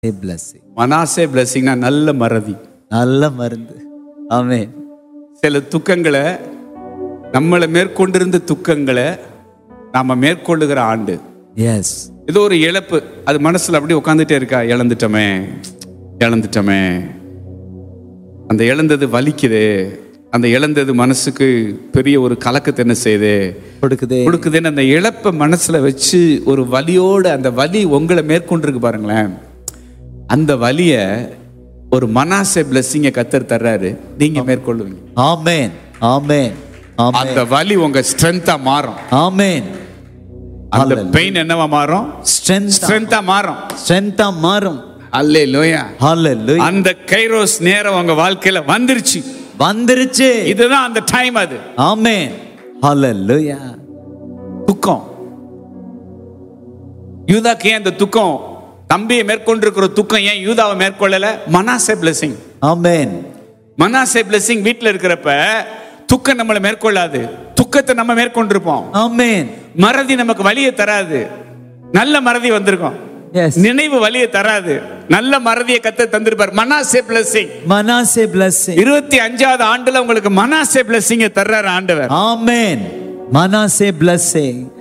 blessing Manasseh பிளஸிங்னா நல்ல மறதி நல்ல மருந்து ஆமென் சில துக்கங்களை நம்மளை மேற்கொண்டிருந்த துக்கங்களை நாம மேற்கொள்ளுகிற ஆண்டு எஸ் ஏதோ ஒரு இழப்பு அது மனசுல அப்படியே உட்காந்துட்டே இருக்கா இழந்துட்டோமே இழந்துட்டோமே அந்த இழந்தது வலிக்குது அந்த இழந்தது மனசுக்கு பெரிய ஒரு கலக்கத்தை என்ன செய்யுது கொடுக்குதே கொடுக்குதுன்னு அந்த இழப்பை மனசுல வச்சு ஒரு வலியோட அந்த வலி உங்களை மேற்கொண்டிருக்கு பாருங்களேன் அந்த வலிய ஒரு மனாசே பிளஸ்ஸிங்க கத்தர் தர்றாரு நீங்க மேற்கொள்ளுவீங்க ஆமென் ஆமென் ஆமென் அந்த வலி உங்க ஸ்ட்ரென்த்தா மாறும் ஆமென் அந்த பெயின் என்னவா மாறும் ஸ்ட்ரென்த் ஸ்ட்ரென்த்தா மாறும் ஸ்ட்ரென்த்தா மாறும் அல்லே லோயா ஹalleluya அந்த கைரோஸ் நேரம் உங்க வாழ்க்கையில வந்துருச்சு வந்துருச்சு இதுதான் அந்த டைம் அது ஆமென் ஹalleluya துக்கம் யூதாக்கு ஏன் அந்த துக்கம் தம்பியை மேற்கொண்டிருக்கிற துக்கம் ஏன் யூதாவை மேற்கொள்ளல Manasseh blessing amen Manasseh blessing வீட்ல இருக்கிறப்ப துக்கம் நம்மளை மேற்கொள்ளாது துக்கத்தை நம்ம மேற்கொண்டிருப்போம் ஆமென் மறதி நமக்கு வலியை தராது நல்ல மறதி வந்திருக்கும் எஸ் நினைவு வலியை தராது நல்ல மறதியை கத்த தந்திருப்பார் மனாசே பிளஸிங் மனாசே blessing இருபத்தி அஞ்சாவது ஆண்டுல உங்களுக்கு மனாசே பிளஸிங்க தர்றாரு ஆண்டவர் ஆமென் மனாசே blessing